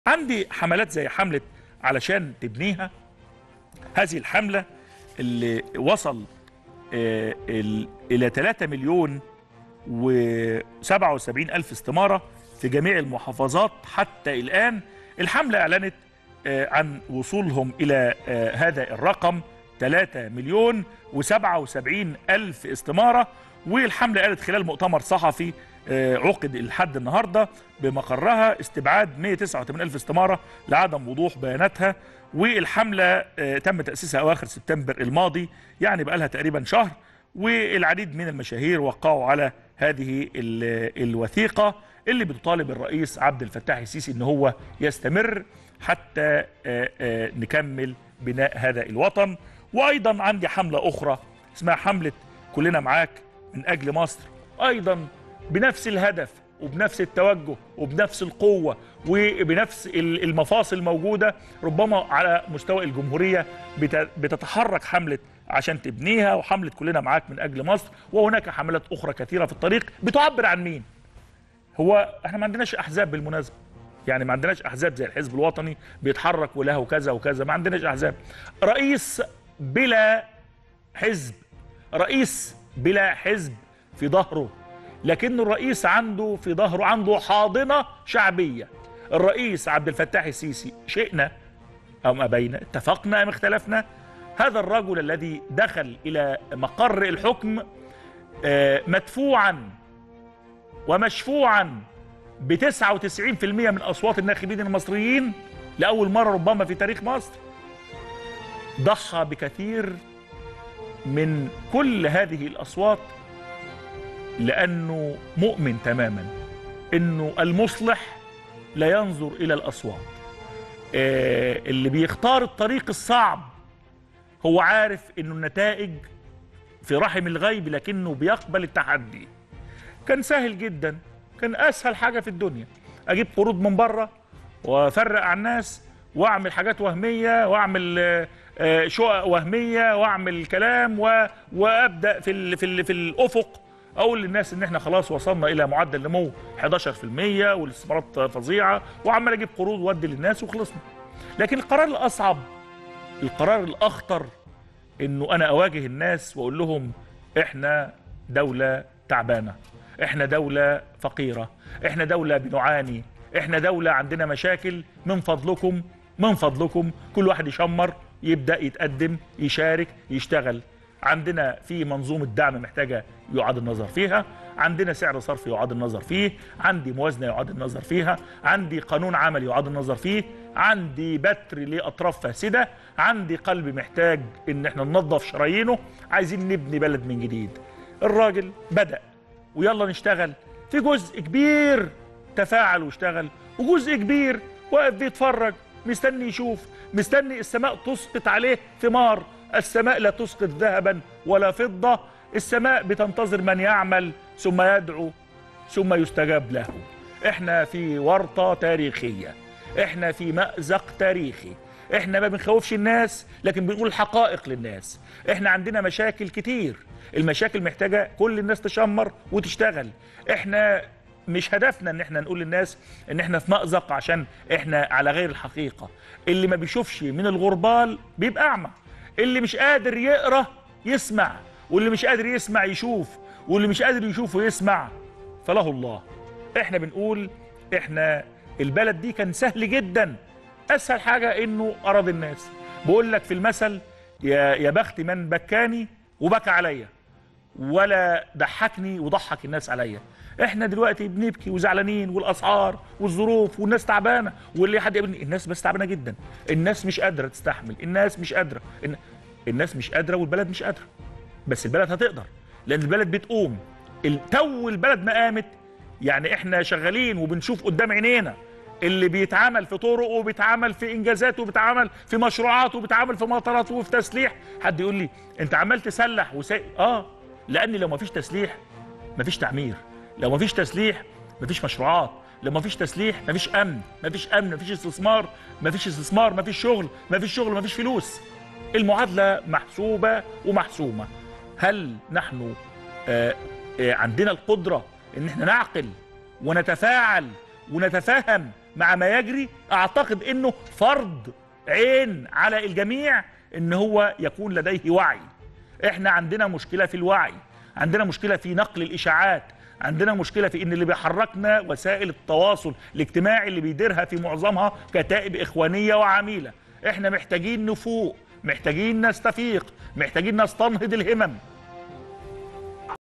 عندي حملات زي حملة علشان تبنيها هذه الحملة اللي وصل آه، ال- إلى 3 مليون و77 ألف استمارة في جميع المحافظات حتى الآن الحملة أعلنت آه، عن وصولهم إلى آه، هذا الرقم 3 مليون و77 ألف استمارة والحملة قالت خلال مؤتمر صحفي آه، عقد الحد النهاردة بمقرها استبعاد 189 ألف استمارة لعدم وضوح بياناتها والحملة آه، تم تأسيسها أواخر سبتمبر الماضي يعني بقى لها تقريبا شهر والعديد من المشاهير وقعوا على هذه ال- الوثيقة اللي بتطالب الرئيس عبد الفتاح السيسي ان هو يستمر حتى آه، آه، نكمل بناء هذا الوطن وايضا عندي حملة اخرى اسمها حملة كلنا معاك من اجل مصر ايضا بنفس الهدف وبنفس التوجه وبنفس القوة وبنفس ال- المفاصل الموجودة ربما على مستوى الجمهورية بت- بتتحرك حملة عشان تبنيها وحملة كلنا معاك من أجل مصر وهناك حملات أخرى كثيرة في الطريق بتعبر عن مين هو احنا ما عندناش أحزاب بالمناسبة يعني ما عندناش أحزاب زي الحزب الوطني بيتحرك وله كذا وكذا ما عندناش أحزاب رئيس بلا حزب رئيس بلا حزب في ظهره لكن الرئيس عنده في ظهره عنده حاضنة شعبية الرئيس عبد الفتاح السيسي شئنا أو ما بين اتفقنا أم اختلفنا هذا الرجل الذي دخل إلى مقر الحكم آه، مدفوعا ومشفوعا ب 99% من أصوات الناخبين المصريين لأول مرة ربما في تاريخ مصر ضحى بكثير من كل هذه الأصوات لأنه مؤمن تماما أنه المصلح لا ينظر إلى الأصوات آه، اللي بيختار الطريق الصعب هو عارف أنه النتائج في رحم الغيب لكنه بيقبل التحدي كان سهل جدا كان أسهل حاجة في الدنيا أجيب قروض من بره وأفرق على الناس وأعمل حاجات وهمية وأعمل آه، آه، شقق وهمية وأعمل كلام و... وأبدأ في ال... في ال... في الأفق اقول للناس ان احنا خلاص وصلنا الى معدل نمو 11% والاستثمارات فظيعه وعمال اجيب قروض وادي للناس وخلصنا لكن القرار الاصعب القرار الاخطر انه انا اواجه الناس واقول لهم احنا دوله تعبانه احنا دوله فقيره احنا دوله بنعاني احنا دوله عندنا مشاكل من فضلكم من فضلكم كل واحد يشمر يبدا يتقدم يشارك يشتغل عندنا في منظومه دعم محتاجه يعاد النظر فيها عندنا سعر صرف يعاد النظر فيه عندي موازنه يعاد النظر فيها عندي قانون عمل يعاد النظر فيه عندي بتر لاطراف فاسده عندي قلب محتاج ان احنا ننظف شرايينه عايزين نبني بلد من جديد الراجل بدا ويلا نشتغل في جزء كبير تفاعل واشتغل وجزء كبير واقف بيتفرج مستني يشوف مستني السماء تسقط عليه ثمار السماء لا تسقط ذهبا ولا فضة السماء بتنتظر من يعمل ثم يدعو ثم يستجاب له احنا في ورطة تاريخية احنا في مأزق تاريخي احنا ما بنخوفش الناس لكن بنقول الحقائق للناس احنا عندنا مشاكل كتير المشاكل محتاجة كل الناس تشمر وتشتغل احنا مش هدفنا ان احنا نقول للناس ان احنا في مأزق عشان احنا على غير الحقيقة اللي ما بيشوفش من الغربال بيبقى اعمى اللي مش قادر يقرا يسمع واللي مش قادر يسمع يشوف واللي مش قادر يشوف ويسمع فله الله احنا بنقول احنا البلد دي كان سهل جدا اسهل حاجه انه اراضي الناس بقول لك في المثل يا يا بخت من بكاني وبكى عليا ولا ضحكني وضحك الناس عليا احنا دلوقتي بنبكي وزعلانين والاسعار والظروف والناس تعبانه واللي حد يقابلني الناس بس تعبانه جدا الناس مش قادره تستحمل الناس مش قادره الن- الناس مش قادره والبلد مش قادره بس البلد هتقدر لان البلد بتقوم ال- تو البلد ما قامت يعني احنا شغالين وبنشوف قدام عينينا اللي بيتعمل في طرق وبيتعمل في انجازات وبيتعمل في مشروعات وبيتعمل في مطارات وفي تسليح حد يقول لي انت عمال تسلح وسي... اه لان لو ما فيش تسليح ما فيش تعمير لو ما فيش تسليح ما فيش مشروعات لو ما فيش تسليح ما فيش امن ما فيش امن ما فيش استثمار ما فيش استثمار ما فيش شغل ما فيش شغل ما فيش فلوس المعادله محسوبه ومحسومه هل نحن آه آه عندنا القدره ان احنا نعقل ونتفاعل ونتفاهم مع ما يجري اعتقد انه فرض عين على الجميع ان هو يكون لديه وعي احنا عندنا مشكله في الوعي عندنا مشكله في نقل الاشاعات عندنا مشكله في ان اللي بيحركنا وسائل التواصل الاجتماعي اللي بيديرها في معظمها كتائب اخوانيه وعميله احنا محتاجين نفوق محتاجين نستفيق محتاجين نستنهض الهمم